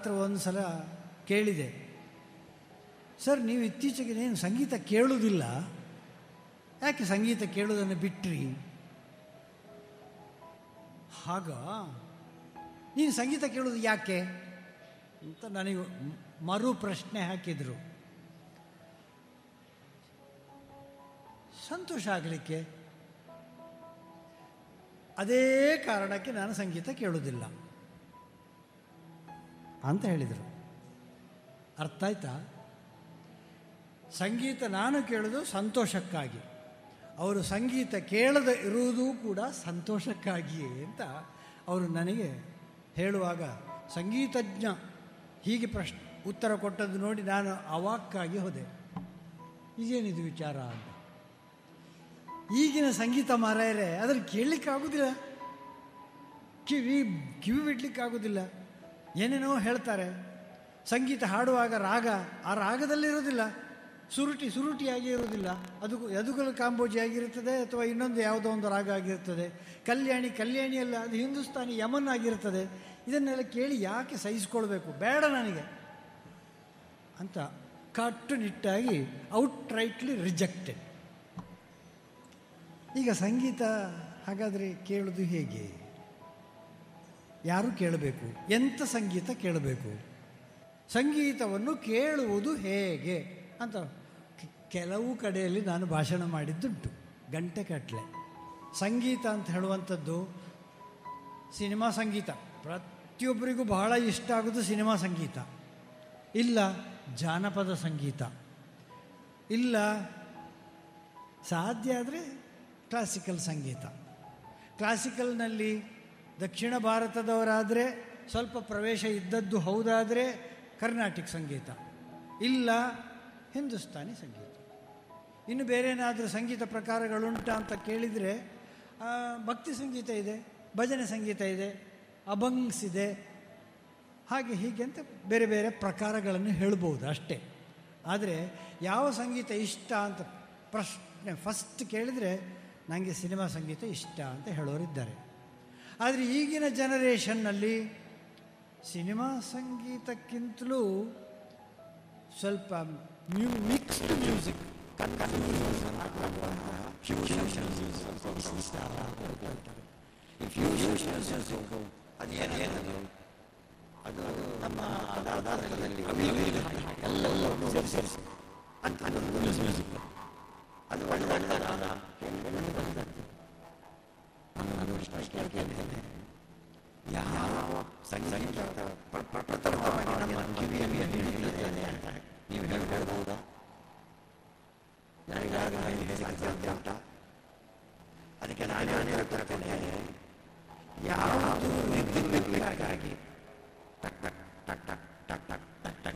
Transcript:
ಹತ್ರ ಒಂದು ಸಲ ಕೇಳಿದೆ ಸರ್ ನೀವು ಇತ್ತೀಚೆಗೆ ಏನು ಸಂಗೀತ ಕೇಳುವುದಿಲ್ಲ ಯಾಕೆ ಸಂಗೀತ ಕೇಳೋದನ್ನು ಬಿಟ್ರಿ ಹಾಗ ನೀನು ಸಂಗೀತ ಕೇಳೋದು ಯಾಕೆ ಅಂತ ನನಗೆ ಮರು ಪ್ರಶ್ನೆ ಹಾಕಿದರು ಸಂತೋಷ ಆಗಲಿಕ್ಕೆ ಅದೇ ಕಾರಣಕ್ಕೆ ನಾನು ಸಂಗೀತ ಕೇಳೋದಿಲ್ಲ ಅಂತ ಹೇಳಿದರು ಅರ್ಥ ಆಯ್ತಾ ಸಂಗೀತ ನಾನು ಕೇಳೋದು ಸಂತೋಷಕ್ಕಾಗಿ ಅವರು ಸಂಗೀತ ಕೇಳದೆ ಇರುವುದೂ ಕೂಡ ಸಂತೋಷಕ್ಕಾಗಿಯೇ ಅಂತ ಅವರು ನನಗೆ ಹೇಳುವಾಗ ಸಂಗೀತಜ್ಞ ಹೀಗೆ ಪ್ರಶ್ನೆ ಉತ್ತರ ಕೊಟ್ಟದ್ದು ನೋಡಿ ನಾನು ಅವಾಕ್ಕಾಗಿ ಹೋದೆ ಇದೇನಿದು ವಿಚಾರ ಅಂತ ಈಗಿನ ಸಂಗೀತ ಮಾರಾಯರೆ ಅದನ್ನು ಕೇಳಲಿಕ್ಕಾಗೋದಿಲ್ಲ ಕಿವಿ ಕಿವಿ ಬಿಡ್ಲಿಕ್ಕಾಗೋದಿಲ್ಲ ಏನೇನೋ ಹೇಳ್ತಾರೆ ಸಂಗೀತ ಹಾಡುವಾಗ ರಾಗ ಆ ರಾಗದಲ್ಲಿರೋದಿಲ್ಲ ಸುರುಟಿ ಸುರುಟಿಯಾಗಿ ಇರೋದಿಲ್ಲ ಅದು ಯದುಗಲ ಕಾಂಬೋಜಿ ಆಗಿರುತ್ತದೆ ಅಥವಾ ಇನ್ನೊಂದು ಯಾವುದೋ ಒಂದು ರಾಗ ಆಗಿರ್ತದೆ ಕಲ್ಯಾಣಿ ಕಲ್ಯಾಣಿ ಅಲ್ಲ ಅದು ಹಿಂದೂಸ್ತಾನಿ ಯಮನ್ ಆಗಿರ್ತದೆ ಇದನ್ನೆಲ್ಲ ಕೇಳಿ ಯಾಕೆ ಸಹಿಸ್ಕೊಳ್ಬೇಕು ಬೇಡ ನನಗೆ ಅಂತ ಕಟ್ಟುನಿಟ್ಟಾಗಿ ಔಟ್ರೈಟ್ಲಿ ರಿಜೆಕ್ಟೆಡ್ ಈಗ ಸಂಗೀತ ಹಾಗಾದರೆ ಕೇಳೋದು ಹೇಗೆ ಯಾರು ಕೇಳಬೇಕು ಎಂಥ ಸಂಗೀತ ಕೇಳಬೇಕು ಸಂಗೀತವನ್ನು ಕೇಳುವುದು ಹೇಗೆ ಅಂತ ಕೆಲವು ಕಡೆಯಲ್ಲಿ ನಾನು ಭಾಷಣ ಮಾಡಿದ್ದುಂಟು ಗಂಟೆ ಕಟ್ಟಲೆ ಸಂಗೀತ ಅಂತ ಹೇಳುವಂಥದ್ದು ಸಿನಿಮಾ ಸಂಗೀತ ಪ್ರತಿಯೊಬ್ಬರಿಗೂ ಬಹಳ ಇಷ್ಟ ಆಗೋದು ಸಿನಿಮಾ ಸಂಗೀತ ಇಲ್ಲ ಜಾನಪದ ಸಂಗೀತ ಇಲ್ಲ ಸಾಧ್ಯ ಆದರೆ ಕ್ಲಾಸಿಕಲ್ ಸಂಗೀತ ಕ್ಲಾಸಿಕಲ್ನಲ್ಲಿ ದಕ್ಷಿಣ ಭಾರತದವರಾದರೆ ಸ್ವಲ್ಪ ಪ್ರವೇಶ ಇದ್ದದ್ದು ಹೌದಾದರೆ ಕರ್ನಾಟಿಕ್ ಸಂಗೀತ ಇಲ್ಲ ಹಿಂದೂಸ್ತಾನಿ ಸಂಗೀತ ಇನ್ನು ಬೇರೆ ಏನಾದರೂ ಸಂಗೀತ ಪ್ರಕಾರಗಳುಂಟಾ ಅಂತ ಕೇಳಿದರೆ ಭಕ್ತಿ ಸಂಗೀತ ಇದೆ ಭಜನೆ ಸಂಗೀತ ಇದೆ ಅಭಂಗ್ಸ್ ಇದೆ ಹಾಗೆ ಹೀಗೆ ಅಂತ ಬೇರೆ ಬೇರೆ ಪ್ರಕಾರಗಳನ್ನು ಹೇಳ್ಬೋದು ಅಷ್ಟೇ ಆದರೆ ಯಾವ ಸಂಗೀತ ಇಷ್ಟ ಅಂತ ಪ್ರಶ್ನೆ ಫಸ್ಟ್ ಕೇಳಿದರೆ ನನಗೆ ಸಿನಿಮಾ ಸಂಗೀತ ಇಷ್ಟ ಅಂತ ಹೇಳೋರಿದ್ದಾರೆ ಆದರೆ ಈಗಿನ ಜನರೇಷನ್ನಲ್ಲಿ ಸಿನಿಮಾ ಸಂಗೀತಕ್ಕಿಂತಲೂ ಸ್ವಲ್ಪ ಮ್ಯೂ ಮಿಕ್ಸ್ಡ್ ಮ್ಯೂಸಿಕ್ ಅದೇನದು ಅದು ನಮ್ಮ ಪದಾರ್ಥದಲ್ಲಿ ಎಲ್ಲವೂ ಸೇರಿಸಿ ಅಂತ ಅದೊಂದು ಮ್ಯೂಸಿಕ್ ಅದು ಒಳ್ಳೆ ಒಳ್ಳೆ ರಾಗ ನಾನು ಪ್ರಶ್ನೆ ಕೇಳ್ತೇನೆ ಯಾವ ಸಂಗೀತ ಪ್ರಥಮವಾಗಿ ನಮ್ಮ ಕಿವಿಯಲ್ಲಿ ಹಿಡಿದಿದ್ದೇನೆ ಅಂತ ನೀವು ಹೇಳಿ ಹೇಳ್ಬಹುದಾ ನನಗಾಗ ಹೇಳಲಿಕ್ಕೆ ಸಾಧ್ಯ ಉಂಟಾ ಅದಕ್ಕೆ ನಾನೇ ಉತ್ತರ ಕೊಡ್ತೇನೆ